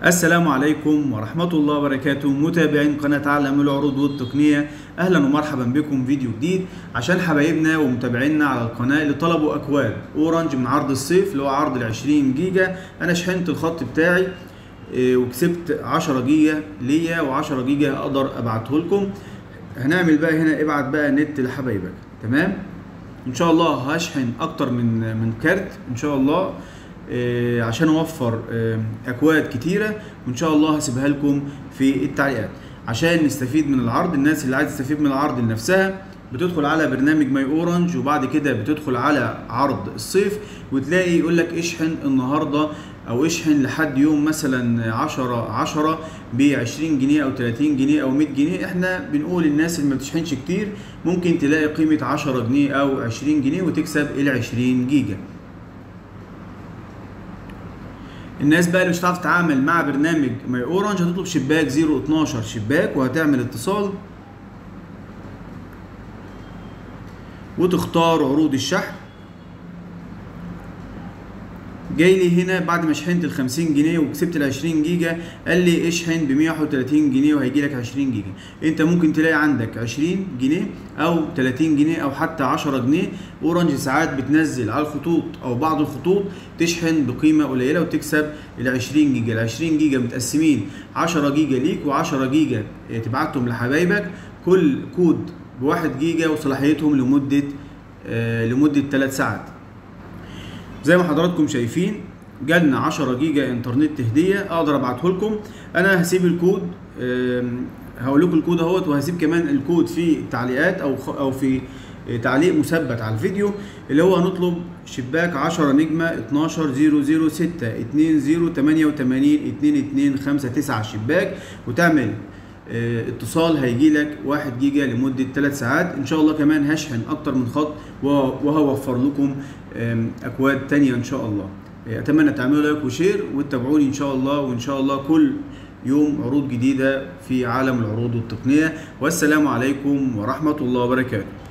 السلام عليكم ورحمة الله وبركاته متابعين قناة عالم العروض والتقنية أهلا ومرحبا بكم فيديو جديد عشان حبايبنا ومتابعينا على القناة اللي طلبوا أكواد أورنج من عرض الصيف اللي هو عرض ال 20 جيجا أنا شحنت الخط بتاعي إيه، وكسبت 10 جيجا ليا و10 جيجا أقدر أبعته لكم هنعمل بقى هنا ابعت بقى نت لحبايبك تمام ان شاء الله هشحن اكتر من من كارت ان شاء الله آه، عشان اوفر آه، اكواد كتيره وان شاء الله هسيبها لكم في التعليقات عشان نستفيد من العرض الناس اللي عايزه تستفيد من العرض لنفسها بتدخل على برنامج ماي اورنج وبعد كده بتدخل على عرض الصيف وتلاقي يقول لك اشحن النهارده او اشحن لحد يوم مثلا 10 10 ب 20 جنيه او 30 جنيه او 100 جنيه احنا بنقول الناس اللي ما بتشحنش كتير ممكن تلاقي قيمه 10 جنيه او 20 جنيه وتكسب ال 20 جيجا الناس بقى اللي مش هتعرف تتعامل مع برنامج ماي اورنج هتطلب شباك 012 شباك وهتعمل اتصال وتختار عروض الشحن جاي لي هنا بعد ما شحنت ال 50 جنيه وكسبت ال 20 جيجا قال لي اشحن ب 131 جنيه وهيجي لك 20 جيجا انت ممكن تلاقي عندك 20 جنيه او 30 جنيه او حتى 10 جنيه اورنج ساعات بتنزل على الخطوط او بعض الخطوط تشحن بقيمه قليله وتكسب ال 20 جيجا ال 20 جيجا متقسمين 10 جيجا ليك و10 جيجا تبعتهم لحبايبك كل كود ب 1 جيجا وصلاحيتهم لمده آه لمده 3 ساعات زي ما حضراتكم شايفين جالنا 10 جيجا انترنت هديه اقدر ابعته لكم انا هسيب الكود آم، هقول لكم الكود اهوت وهسيب كمان الكود في التعليقات او خ- او في تعليق مثبت على الفيديو اللي هو هنطلب شباك 10 نجمه 12 006 20 88 22 59 شباك وتعمل آه، اتصال هيجي لك 1 جيجا لمده 3 ساعات ان شاء الله كمان هشحن اكتر من خط وه- وهوفر لكم آم، اكواد تانية ان شاء الله آه، اتمنى تعملوا لايك وشير وتتابعوني ان شاء الله وان شاء الله كل يوم عروض جديده في عالم العروض والتقنيه والسلام عليكم ورحمه الله وبركاته